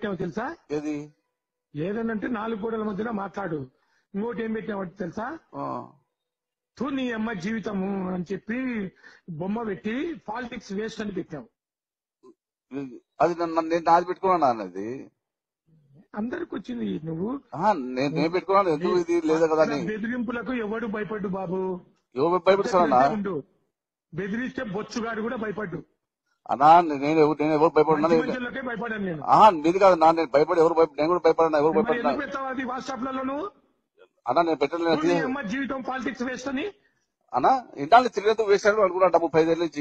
పెట్టావు తెలుసా ఏది ఏదనంటే నాలుగు గోడల మధ్యన మాట్లాడు ఇంకోటి ఏం పెట్టావు తెలుసా ఆ. తూ నీ అమ్మ జీవితము అని చెప్పి బొమ్మ పెట్టి పాలిటిక్స్ వేస్ట్ అని పెట్టావు అది నన్ను నేను నాది పెట్టుకున్నాను అన్నది అందరికి వచ్చింది నువ్వు ఆహా, నేను నేను పెట్టుకున్నాను ఎందుకు ఇది లేదా కదా అని బెదిరింపులకు ఎవడు భయపడ్డు బాబు ఎవరు భయపెడుతున్నా ఉండు బెదిరిస్తే బొచ్చుగాడు కూడా భయపడ్డు అన్నా నేను ఎవరు నేను ఎవరు భయపడినా మంచి మనుషులకే భయపడాను నేను ఆహా నీది కాదు నా నేను భయపడి ఎవరు భయపడి నేను కూడా భయపడినా ఎవరు మరి భయపడినా ఎందుకు పెట్టావు అది వాట్సాప్ లలో నువ్వు అన్నా నేను పెట్టలేదు తూ నీ అమ్మ జీవితం పాలిటిక్స్ వేస్ట్ అని అన్నా ఇంటాన్ని తిరిగేందుకు వేసాడు అనుకున్నా ముప్పై ఐదు నుంచి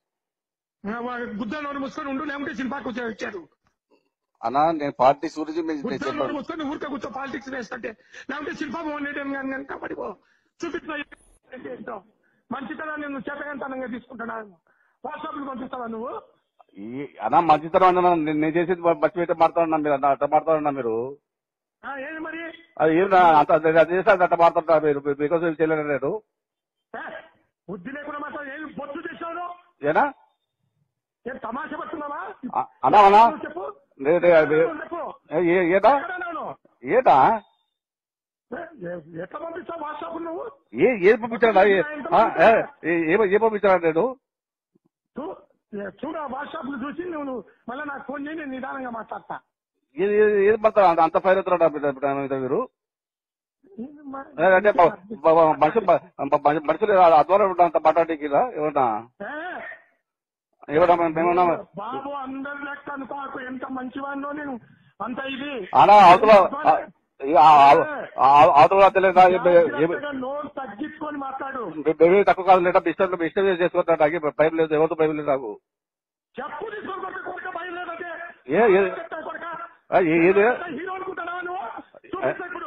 గుద్ద నోరు మూసుకొని ఉండు లేకుంటే శిల్పాకు వచ్చారు అన్నా నేను పార్టీ గురించి మీ- నేను గుద్ద నోరు చెప్పాను మూసుకొని ఊరికే కూర్చో పాలిటిక్స్ వేస్ట్ అంటే లేకుంటే శిల్పా మోహన్ రెడ్డి అని కానీ కనుక పడిపో చూపించిన ఏంటో మంచితనాన్ని నువ్వు చేతకంతనంగా తీసుకుంటున్నాను వాట్సాప్ పంపిస్తావా నువ్వు ఈ- అన్నా మంచితనం అన్నా నేను నేను చేసేది మర్చి పెట్టి మాట్లాడున్నా మీరు అన్న అట్లా మాట్లాడున్నా మీరు ఆ, ఏంది మరి అది ఏం నా- అంత అది చేస్తే అది అట్లా మాట్లాడుతున్నా మీరు మీకోసం చేయలేను నేను ఏ, బుద్ధి లేకుండా మాత్రం ఏం బొత్తు చేసావు నువ్వు? ఏనా ఏం తమాషా పడుతున్నావా అ- అన్నా అన్నా నువ్వు చెప్పు లే- లే- అది- నువ్వు చెప్పు ఏ- ఏ- ఏటా ఎక్కడున్నావు నువ్వు? ఏటా ఏ, ఏ- ఎట్లా పంపిస్తావు వాట్సాప్ నువ్వు ఏ ఏది పంపించాడా ఏ- ఆ, ఏ ఏ- ఏ- ఏ పంపించాడా నేను చూ- ఏ, చూడు వాట్సాప్ ను చూసి నువ్వు నువ్వు మళ్ళీ నాకు ఫోన్ చేయి నేను నిదానంగా మాట్లాడతా ఏది ఏది- ఏది పడతారా అంత- అంత ఫైర్ అవుతారా మీరు ఏ, అంటే బ- బ- బ- మనుషులు బ- బ- మనుషులు అధ్వానం అంత మాట్లాడేకి ఏమన్నా ఏ, ఏమన్నా మేమన్నా బాబు అందరి లెక్క అనుకో ఎంత మంచివాడినో నేను అంత ఇది అలా అవతల ఆ- ఆ- ఆ- అవతల తెలియదా జాగ్రత్తగా నోరు తగ్గించుకొని మాట్లాడు బేబీ తక్కువ కాదు లేదా ఇష్టం ఇష్టం చేసుకుంటా నాకు భయం లేదు ఎవరితో భయం లేదు నాకు చెప్పు తీసుకొని కొడుకు కొడుక భయం లేదంటే ఏ- ఏ- కొడుక ఆ, ఏ- ఏది హీరో అనుకుంటానా నువ్వు చూపిస్తే